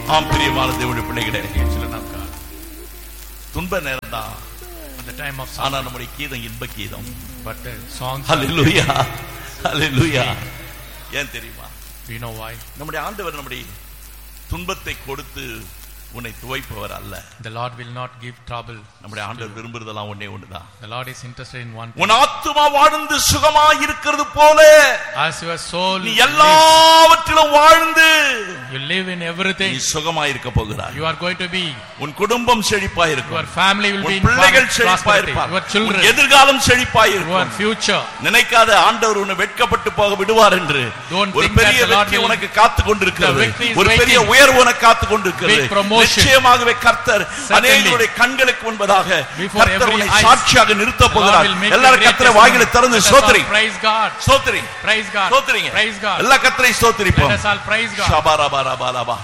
ஆம் பிரியமான தேவனுடைய பிள்ளைகளே children of God. துன்ப நேரம் தான் At the time of ஆனா suffering, நம்முடைய கீதம் இன்ப கீதம் but the songs, are- ஹalleluya ஹalleluya ஏன் தெரியுமா we know why. நம்முடைய ஆண்டவர் நம்முடைய துன்பத்தை கொடுத்து உன்னை துவைப்பவர் அல்ல The Lord will not give trouble. நம்முடைய ஆண்டவர் விரும்புறதெல்லாம் ஒண்ணே ஒண்ணுதான் The Lord is interested in one thing. உன் ஆத்துமா வாழ்ந்து சுகமாய் இருக்கிறது போல As your soul நீ lives, எல்லாவற்றிலும் வாழ்ந்து you live in நீ everything. சுகமாய் இருக்க போகிறாய் You are going to be, உன் குடும்பம் செழிப்பாய் your இருக்கும் family will be உன் in பிள்ளைகள் pros- செழிப்பாய் prosperity. இருப்பார் Your உன் children, எதிர்காலம் செழிப்பாய் your இருக்கும் future. நினைக்காத ஆண்டவர் உன்னை வெட்கப்பட்டு போக விடுவார் என்று Don't ஒரு think பெரிய that the Lord வெற்றி will- உனக்கு காத்து கொண்டிருக்கிறது The victory is ஒரு பெரிய waiting. உயர்வு உனக்கு காத்து கொண்டிருக்கிறது Big promotion. நிச்சயமாகவே கர்த்தர் Certainly. அநேகருடைய கண்களுக்கு முன்பதாக Before கர்த்தர் every உன்னை eyes, சாட்சியாக நிறுத்த The Lord போகிறார் will make எல்லாரும் a great கர்த்தரை testimony. வாயில திறந்து Let us ஸ்தோத்திரி all Praise God. ஸ்தோத்திரி Praise God. ஸ்தோத்திரிங்க Praise God. எல்லா கர்த்தரை Let ஸ்தோத்திரிப்போம் us all praise God. ஷபரபரபரபா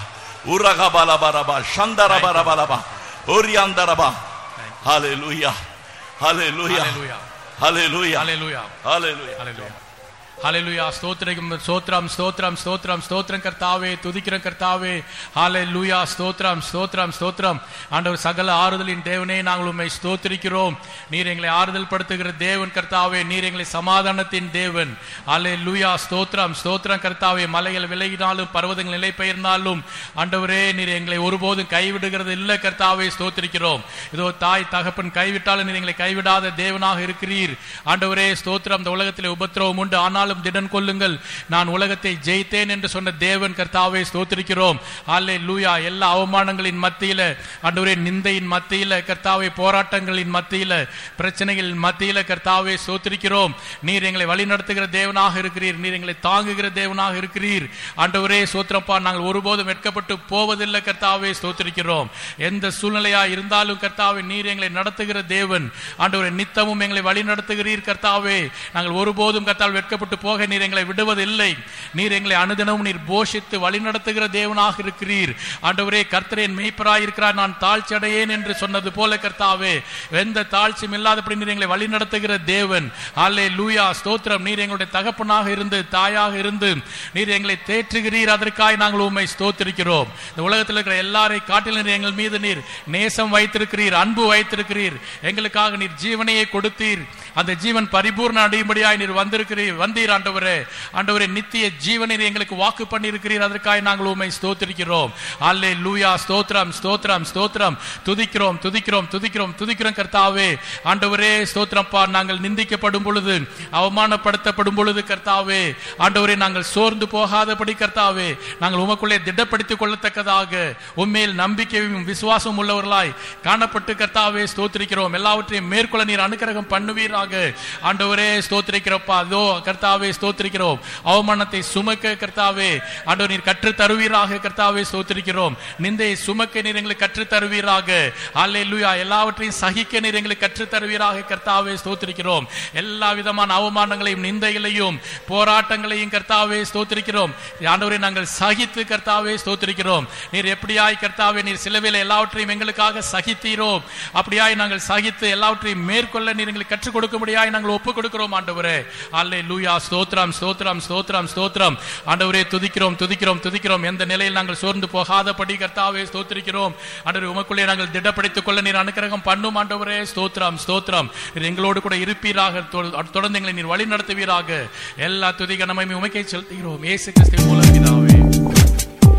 உரகபலபரபா சந்தரபரபரபா ஓரியாந்தரபா ஹalleluya ஹalleluya Hallelujah. ஹalleluya Hallelujah. ஹalleluya Hallelujah. ஹalleluya ஸ்தோத்திரம் ஸ்தோத்திரம் ஸ்தோத்திரம் ஸ்தோத்திரம் ஸ்தோத்திரம் கர்த்தாவே துதிக்கிற கர்த்தாவே ஹalleluya ஸ்தோத்திரம் ஸ்தோத்திரம் ஸ்தோத்திரம் ஆண்டவர் சகல ஆறுதலின் தேவனே நாங்கள் உம்மை ஸ்தோத்திரிக்கிறோம் நீர் எங்களை ஆறுதல் படுத்துகிற தேவன் கர்த்தாவே நீர் எங்களை சமாதானத்தின் தேவன் ஹalleluya ஸ்தோத்திரம் ஸ்தோத்திரம் கர்த்தாவே மலைகள் விலகினாலும் பர்வதங்கள் நிலை பெயர்ந்தாலும் ஆண்டவரே நீர் எங்களை ஒருபோதும் கைவிடுகிறது இல்லை கர்த்தாவே ஸ்தோத்திரிக்கிறோம் இதோ தாய் தகப்பன் கைவிட்டாலும் நீர் எங்களை கைவிடாத தேவனாக இருக்கிறீர் ஆண்டவரே ஸ்தோத்திரம் இந்த உலகத்திலே உபத்திரவம் உண்டு ஆனாலும் திடன் கொள்ளுங்கள் நான் உலகத்தை ஜெயித்தேன் என்று சொன்ன தேவன் கர்த்தாவே ஸ்தோத்திரிக்கிறோம் அல்லே லூயா எல்லா அவமானங்களின் மத்தியில ஆண்டவரே நிந்தையின் மத்தியில கர்த்தாவே போராட்டங்களின் மத்தியில பிரச்சனைகளின் மத்தியில கர்த்தாவே ஸ்தோத்திரிக்கிறோம் நீர் எங்களை வழிநடத்துகிற தேவனாக இருக்கிறீர் நீர் எங்களை தாங்குகிற தேவனாக இருக்கிறீர் ஆண்டவரே ஸ்தோத்திரப்பா நாங்கள் ஒருபோதும் வெட்கப்பட்டு போவதில்லை கர்த்தாவே ஸ்தோத்திரிக்கிறோம் எந்த சூழ்நிலையா இருந்தாலும் கர்த்தாவே நீர் எங்களை நடத்துகிற தேவன் ஆண்டவரே நித்தமும் எங்களை வழி நடத்துகிறீர் கர்த்தாவே நாங்கள் ஒருபோதும் கர்த்தால் வெட்கப்பட்டு போக நீர் எங்களை விடுவதில்லை நீர் எங்களை அனுதினமும் நீர் போஷித்து வழி நடத்துகிற தேவனாக இருக்கிறீர் ஆண்டவரே கர்த்தரேன் மெய்ப்பராய் இருக்கிறார் நான் தாழ்ச்சி அடையேன் என்று சொன்னது போல கர்த்தாவே எந்த தாழ்ச்சியும் இல்லாதபடி நீர் எங்களை வழி நடத்துகிற தேவன் அல்லே லூயா ஸ்தோத்திரம் நீர் எங்களுடைய தகப்பனாக இருந்து தாயாக இருந்து நீர் எங்களை தேற்றுகிறீர் அதற்காக நாங்கள் உண்மை ஸ்தோத்திரிக்கிறோம் இந்த உலகத்தில் இருக்கிற எல்லாரை காட்டிலும் நீர் எங்கள் மீது நீர் நேசம் வைத்திருக்கிறீர் அன்பு வைத்திருக்கிறீர் எங்களுக்காக நீர் ஜீவனையே கொடுத்தீர் அந்த ஜீவன் பரிபூர்ண அடையும்படியாய் நீர் வந்திருக்கிறீர் வந்தீர் ஆண்டவரே ஆண்டவரே நித்திய ஜீவனை நீர் எங்களுக்கு வாக்கு பண்ணியிருக்கிறீர் அதற்காக நாங்கள் உண்மை ஸ்தோத்திரிக்கிறோம் அல்லே லூயா ஸ்தோத்திரம் ஸ்தோத்திரம் ஸ்தோத்திரம் துதிக்கிறோம் துதிக்கிறோம் துதிக்கிறோம் துதிக்கிறோம் கர்த்தாவே ஆண்டவரே ஸ்தோத்திரப்பா நாங்கள் நிந்திக்கப்படும் பொழுது அவமானப்படுத்தப்படும் பொழுது கர்த்தாவே ஆண்டவரே நாங்கள் சோர்ந்து போகாதபடி கர்த்தாவே நாங்கள் உமக்குள்ளே திடப்படுத்திக் கொள்ளத்தக்கதாக உண்மையில் நம்பிக்கையும் விசுவாசம் உள்ளவர்களாய் காணப்பட்டு கர்த்தாவே ஸ்தோத்திரிக்கிறோம் எல்லாவற்றையும் மேற்கொள்ள நீர் அனுக்கிரகம் பண்ணுவீராக ஆண்டவரே ஸ்தோத்திரிக்கிறப்பா அதோ கர்த்தாவே ஸ்தோத்திரிக்கிறோம் அவமானத்தை சுமக்க கர்த்தாவே ஆண்டவர் நீர் கற்று தருவீராக கர்த்தாவே ஸ்தோத்திரிக்கிறோம் நிந்தையை சுமக்க நீர் எங்களுக்கு கற்று தருவீராக அல்லேலூயா எல்லாவற்றையும் சகிக்க நீர் எங்களுக்கு கற்று தருவீராக கர்த்தாவே ஸ்தோத்திரிக்கிறோம் எல்லா விதமான அவமானங்களையும் நிந்தைகளையும் போராட்டங்களையும் கர்த்தாவே ஸ்தோத்திரிக்கிறோம் ஆண்டவரை நாங்கள் சகித்து கர்த்தாவே ஸ்தோத்திரிக்கிறோம் நீர் எப்படியாய் கர்த்தாவே நீர் சிலுவையில் எல்லாவற்றையும் எங்களுக்காக சகித்தீரோம் அப்படியாய் நாங்கள் சகித்து எல்லாவற்றையும் மேற்கொள்ள நீர் எங்களுக்கு கற்றுக் கொடுக்கும்படியாய் நாங்கள் ஒப்புக் கொடுக்கிறோம் ஆண்டவரே அல்லே லூயா ஸ்தோத்திரம் ஸ்தோத்திரம் ஸ்தோத்திரம் ஸ்தோத்திரம் ஆண்டவரே துதிக்கிறோம் துதிக்கிறோம் துதிக்கிறோம் எந்த நிலையில் நாங்கள் சோர்ந்து போகாதபடி கர்த்தாவே ஸ்தோத்திரிக்கிறோம் ஆண்டவரே உமக்குள்ளே நாங்கள் திடப்படுத்திக் கொள்ள நீர் அனுக்கிரகம் பண்ணும் ஆண்டவரே ஸ்தோத்திரம் ஸ்தோத்திரம் நீர் எங்களோடு கூட இருப்பீராக தொ- தொடர்ந்து எங்களை நீர் வழி நடத்துவீராக எல்லா துதிக நம்மை உமைக்கை செலுத்துகிறோம் ஏசு கிறிஸ்துவின் மூலம் பிதாவே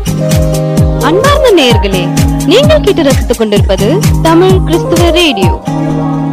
அன்பார்ந்த நேயர்களே நீங்கள் கேட்டு ரசித்துக் கொண்டிருப்பது தமிழ் கிறிஸ்துவ ரேடியோ